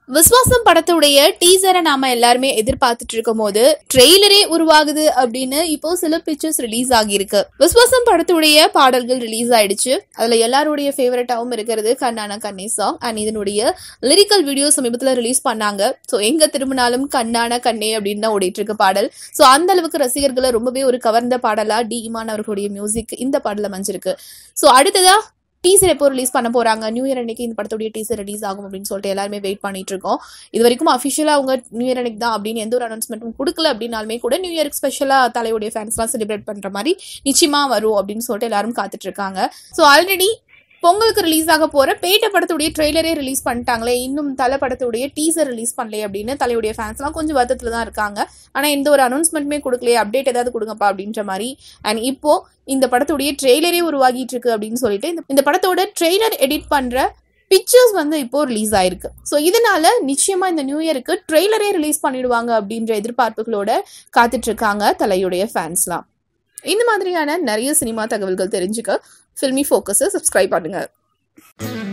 விஸ்வாசம் படத்துடைய டீசரை நாம எல்லாருமே எதிர்பார்த்துட்டு இருக்கும் போது ட்ரெய்லரே உருவாகுது அப்படின்னு இப்போ சில பிக்சர்ஸ் ரிலீஸ் ஆகியிருக்கு விஸ்வாசம் படத்துடைய பாடல்கள் ரிலீஸ் ஆயிடுச்சு அதுல எல்லாருடைய ஃபேவரட்டாவும் இருக்கிறது கண்ணான கண்ணே சாங் அண்ட் இதனுடைய லிரிக்கல் வீடியோ சமீபத்துல ரிலீஸ் பண்ணாங்க ஸோ எங்க திரும்பினாலும் கண்ணான கண்ணே அப்படின்னு தான் ஓடிட்டு இருக்கு பாடல் ஸோ அந்த அளவுக்கு ரசிகர்களை ரொம்பவே ஒரு கவர்ந்த பாடலா டி இமான் அவர்களுடைய மியூசிக் இந்த பாடல அமைஞ்சிருக்கு ஸோ அடுத்ததா டீசர் எப்போ ரிலீஸ் பண்ண போறாங்க நியூ இயர் அன்னைக்கு இந்த படத்துடைய டீசர் ரிலீஸ் ஆகும் அப்படின்னு சொல்லிட்டு எல்லாருமே வெயிட் பண்ணிட்டு இருக்கோம் இது வரைக்கும் அஃபிஷியலா அவங்க நியூ இயர் அன்னைக்கு தான் அப்படின்னு எந்த ஒரு அனௌன்ஸ்மெண்ட்டும் கொடுக்கல அப்படின்னாலுமே கூட நியூ இயருக்கு ஸ்பெஷலா தலையுடைய ஃபேன்ஸ்லாம் செலிப்ரேட் பண்ற மாதிரி நிச்சயமா வரும் அப்படின்னு சொல்லிட்டு எல்லாரும் காத்துட்டு இருக்காங்க ஸோ ஆல்ரெடி பொங்கலுக்கு ரிலீஸ் ஆக போற பேட்ட படத்துடைய ட்ரெய்லரே ரிலீஸ் பண்ணிட்டாங்களே இன்னும் தலை படத்துடைய டீசர் ரிலீஸ் பண்ணலையே அப்படின்னு தலையுடைய ஃபேன்ஸ்லாம் கொஞ்சம் வருத்தத்துல தான் இருக்காங்க ஆனா எந்த ஒரு அனௌன்ஸ்மெண்ட்டுமே கொடுக்கலையே அப்டேட் ஏதாவது கொடுங்கப்பா அப்படின்ற மாதிரி அண்ட் இப்போ இந்த படத்துடைய ட்ரெய்லரே உருவாகிட்டு இருக்கு அப்படின்னு சொல்லிட்டு இந்த- இந்த படத்தோட ட்ரெய்லர் எடிட் பண்ற பிக்சர்ஸ் வந்து இப்போ ரிலீஸ் ஆயிருக்கு ஸோ இதனால நிச்சயமா இந்த நியூ இயருக்கு ட்ரெய்லரே ரிலீஸ் பண்ணிடுவாங்க அப்படின்ற எதிர்பார்ப்புகளோட காத்துட்டு இருக்காங்க தலையுடைய ஃபேன்ஸ்லாம் இந்த மாதிரியான நிறைய சினிமா தகவல்கள் தெரிஞ்சுக்க ஃபில்மி ஃபோக்கஸை சப்ஸ்கிரைப் பண்ணுங்க